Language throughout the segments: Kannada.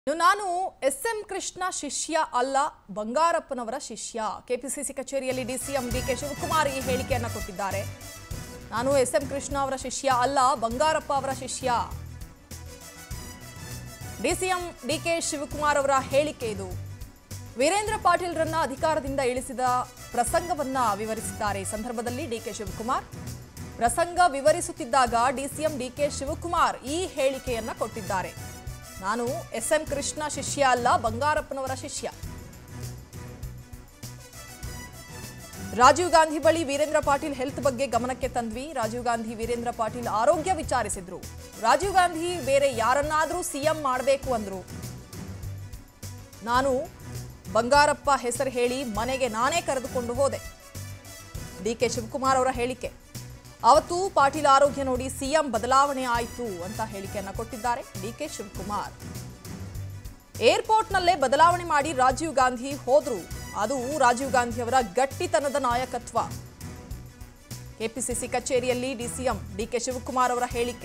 ಇನ್ನು ನಾನು ಎಸ್ ಎಂ ಕೃಷ್ಣ ಶಿಷ್ಯ ಅಲ್ಲ ಬಂಗಾರಪ್ಪನವರ ಶಿಷ್ಯ ಕೆಪಿಸಿಸಿ ಕಚೇರಿಯಲ್ಲಿ ಡಿಸಿಎಂ ಡಿಕೆ ಶಿವಕುಮಾರ್ ಈ ಹೇಳಿಕೆಯನ್ನ ಕೊಟ್ಟಿದ್ದಾರೆ ನಾನು ಎಸ್ ಎಂ ಕೃಷ್ಣ ಅವರ ಶಿಷ್ಯ ಅಲ್ಲ ಬಂಗಾರಪ್ಪ ಅವರ ಶಿಷ್ಯ ಡಿಸಿಎಂ ಡಿಕೆ ಶಿವಕುಮಾರ್ ಅವರ ಹೇಳಿಕೆ ಇದು ವೀರೇಂದ್ರ ಪಾಟೀಲ್ರನ್ನ ಅಧಿಕಾರದಿಂದ ಇಳಿಸಿದ ಪ್ರಸಂಗವನ್ನ ವಿವರಿಸಿದ್ದಾರೆ ಈ ಸಂದರ್ಭದಲ್ಲಿ ಡಿಕೆ ಶಿವಕುಮಾರ್ ಪ್ರಸಂಗ ವಿವರಿಸುತ್ತಿದ್ದಾಗ ಡಿಸಿಎಂ ಡಿಕೆ ಶಿವಕುಮಾರ್ ಈ ಹೇಳಿಕೆಯನ್ನ ಕೊಟ್ಟಿದ್ದಾರೆ ನಾನು ಎಸ್ ಎಂ ಕೃಷ್ಣ ಶಿಷ್ಯ ಅಲ್ಲ ಬಂಗಾರಪ್ಪನವರ ಶಿಷ್ಯ ರಾಜೀವ್ ಗಾಂಧಿ ಬಳಿ ವೀರೇಂದ್ರ ಪಾಟೀಲ್ ಹೆಲ್ತ್ ಬಗ್ಗೆ ಗಮನಕ್ಕೆ ತಂದ್ವಿ ರಾಜೀವ್ ಗಾಂಧಿ ವೀರೇಂದ್ರ ಪಾಟೀಲ್ ಆರೋಗ್ಯ ವಿಚಾರಿಸಿದ್ರು ರಾಜೀವ್ ಗಾಂಧಿ ಬೇರೆ ಯಾರನ್ನಾದ್ರೂ ಸಿಎಂ ಮಾಡಬೇಕು ಅಂದ್ರು ನಾನು ಬಂಗಾರಪ್ಪ ಹೆಸರು ಹೇಳಿ ಮನೆಗೆ ನಾನೇ ಕರೆದುಕೊಂಡು ಹೋದೆ ಡಿ ಕೆ ಶಿವಕುಮಾರ್ ಅವರ ಹೇಳಿಕೆ ಅವತ್ತು ಪಾಟೀಲ್ ಆರೋಗ್ಯ ನೋಡಿ ಸಿಎಂ ಬದಲಾವಣೆ ಆಯಿತು ಅಂತ ಹೇಳಿಕೆಯನ್ನ ಕೊಟ್ಟಿದ್ದಾರೆ ಡಿ ಕೆ ಶಿವಕುಮಾರ್ ಏರ್ಪೋರ್ಟ್ನಲ್ಲೇ ಬದಲಾವಣೆ ಮಾಡಿ ರಾಜೀವ್ ಗಾಂಧಿ ಹೋದ್ರು ಅದು ರಾಜೀವ್ ಗಾಂಧಿ ಅವರ ಗಟ್ಟಿತನದ ನಾಯಕತ್ವ ಕೆಪಿಸಿಸಿ ಕಚೇರಿಯಲ್ಲಿ ಡಿಸಿಎಂ ಡಿಕೆ ಶಿವಕುಮಾರ್ ಅವರ ಹೇಳಿಕೆ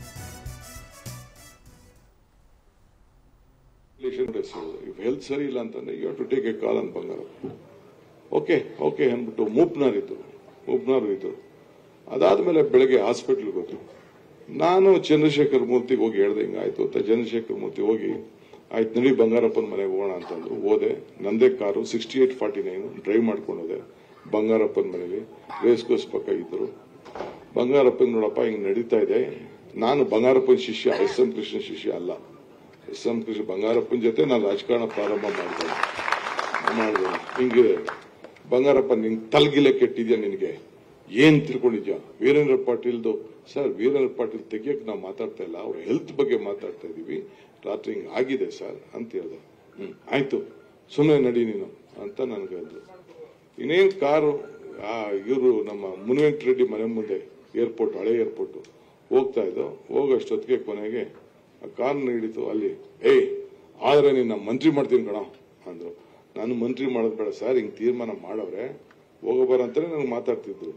ಇಫ್ ಹೆಲ್ತ್ ಸರಿ ಇಲ್ಲ ಅಂತಂದ್ರೆ you to take a call ಅಂತ ಬಂಗಾರ ಓಕೆ ಓಕೆ ಅಂದ್ಬಿಟ್ಟು ಮೂಪ್ನಾರ್ ಇತ್ತು ಮೂಪ್ನಾರ್ ಇತ್ತು ಅದಾದ್ಮೇಲೆ ಬೆಳಗ್ಗೆ ಹಾಸ್ಪಿಟ್ಲ್ಗೆ ಹೋದ್ರು ನಾನು ಚಂದ್ರಶೇಖರ್ ಮೂರ್ತಿಗೆ ಹೋಗಿ ಹೇಳ್ದೆ ಹಿಂಗಾಯ್ತು ಅಂತ ಚಂದ್ರಶೇಖರ್ ಮೂರ್ತಿ ಹೋಗಿ ಆಯ್ತು ನಡಿ ಬಂಗಾರಪ್ಪನ ಮನೆಗೆ ಹೋಗೋಣ ಅಂತಂದ್ರು ಹೋದೆ ನಂದೇ car sixty eight forty nine drive ಮಾಡ್ಕೊಂಡು ಹೋದೆ ಬಂಗಾರಪ್ಪನ ಮನೆಗೆ ರೇಸ್ ಕೋರ್ಸ್ ಪಕ್ಕ ಇದ್ರು ಬಂಗಾರಪ್ಪನ್ ನೋಡಪ್ಪ ಹಿಂಗ್ ನಡೀತಾ ಇದೆ ನಾನು ಬಂಗಾರಪ್ಪನ ಶಿಷ್ಯ ಎಸ್ ಎಂ ಕೃಷ್ಣ ಶಿಷ್ಯ ಅಲ್ಲ ಎಸ್ ಎಂ ಕೃಷ್ಣ ಬಂಗಾರಪ್ಪನ ಜೊತೆ ನಾನು ರಾಜಕಾರಣ ಪ್ರಾರಂಭ ಮಾಡಿದೆ ಮಾಡಿದೆ ಹಿಂಗೆ ಬಂಗಾರಪ್ಪ ನಿಂಗೆ ತಲ್ಗಿಲೆ ಕೆಟ್ಟಿದ್ಯಾ ನಿನಗೆ ಏನ್ ತಿಳ್ಕೊಂಡಿದ್ಯಾ ವೀರೇಂದ್ರ ಪಾಟೀಲ್ದು ಸರ್ ವೀರೇಂದ್ರ ಪಾಟೀಲ್ ತೆಗಿಯಕ್ ನಾವು ಮಾತಾಡ್ತಾ ಇಲ್ಲ ಅವ್ರ ಹೆಲ್ತ್ ಬಗ್ಗೆ ಮಾತಾಡ್ತಾ ಇದೀವಿ ರಾತ್ರಿ ಹಿಂಗ್ ಆಗಿದೆ ಸರ್ ಅಂತ ಹೇಳ್ದೆ ಹ್ಮ್ ಆಯ್ತು ಸುಮ್ಮನೆ ನಡಿ ನೀನು ಅಂತ ನನ್ಗೆ ಅಂದ್ರು ಇನ್ನೇನ್ ಕಾರು ಇವರು ನಮ್ಮ ಮುನಿವೆಂಕಟ ರೆಡ್ಡಿ ಮನೆ ಮುಂದೆ ಏರ್ಪೋರ್ಟ್ ಹಳೆ ಏರ್ಪೋರ್ಟ್ ಹೋಗ್ತಾ ಇದ್ದೋ ಹೋಗೋಷ್ಟೊತ್ತಿಗೆ ಕೊನೆಗೆ ಆ ಕಾರ್ನ ಹಿಡಿತು ಅಲ್ಲಿ ಏಯ್ ಆದ್ರೆ ನಿನ್ನ ಮಂತ್ರಿ ಮಾಡ್ತೀನಿ ಕಣ ಅಂದ್ರು ನಾನು ಮಂತ್ರಿ ಮಾಡೋದು ಬೇಡ ಸರ್ ಹಿಂಗ್ ತೀರ್ಮಾನ ಮಾಡವ್ರೆ ಹೋಗೋಬಾರ ಅಂತಾನೆ ನನಗೆ ಮಾತಾಡ್ತಿದ್ರು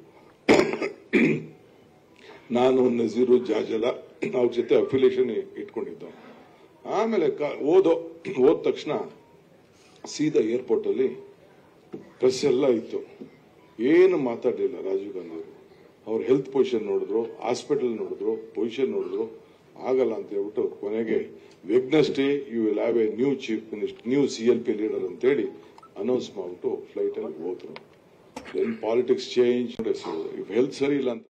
ನಾನು ನಜೀರು ಜಾಜಲ ಅವ್ರ ಜೊತೆ ಅಫಿಲಿಯೇಷನ್ ಇಟ್ಕೊಂಡಿದ್ದು ಆಮೇಲೆ ಕ- ಓದೋ ಹೋದ ತಕ್ಷಣ ಸೀದಾ ಏರ್ಪೋರ್ಟ್ ಅಲ್ಲಿ ಪ್ರೆಸ್ ಎಲ್ಲ ಇತ್ತು ಏನು ಮಾತಾಡಲಿಲ್ಲ ರಾಜೀವ್ ಗಾಂಧಿ ಅವರು ಅವ್ರ ಹೆಲ್ತ್ ಪೊಸಿಷನ್ ನೋಡಿದ್ರು ಹಾಸ್ಪಿಟಲ್ ನೋಡಿದ್ರು ಪೊಸಿಷನ್ ನೋಡಿದ್ರು ಆಗಲ್ಲ ಅಂತ ಹೇಳ್ಬಿಟ್ಟು ಕೊನೆಗೆ Wednesday you will have a new chief minister new C L P leader ಅಂತೇಳಿ ಅನೌನ್ಸ್ ಮಾಡ್ಬಿಟ್ಟು ಫ್ಲೈಟ್ ಅಲ್ಲಿ ಹೋದ್ರು then politics change if health ಸರಿ ಇಲ್ಲ ಅಂತ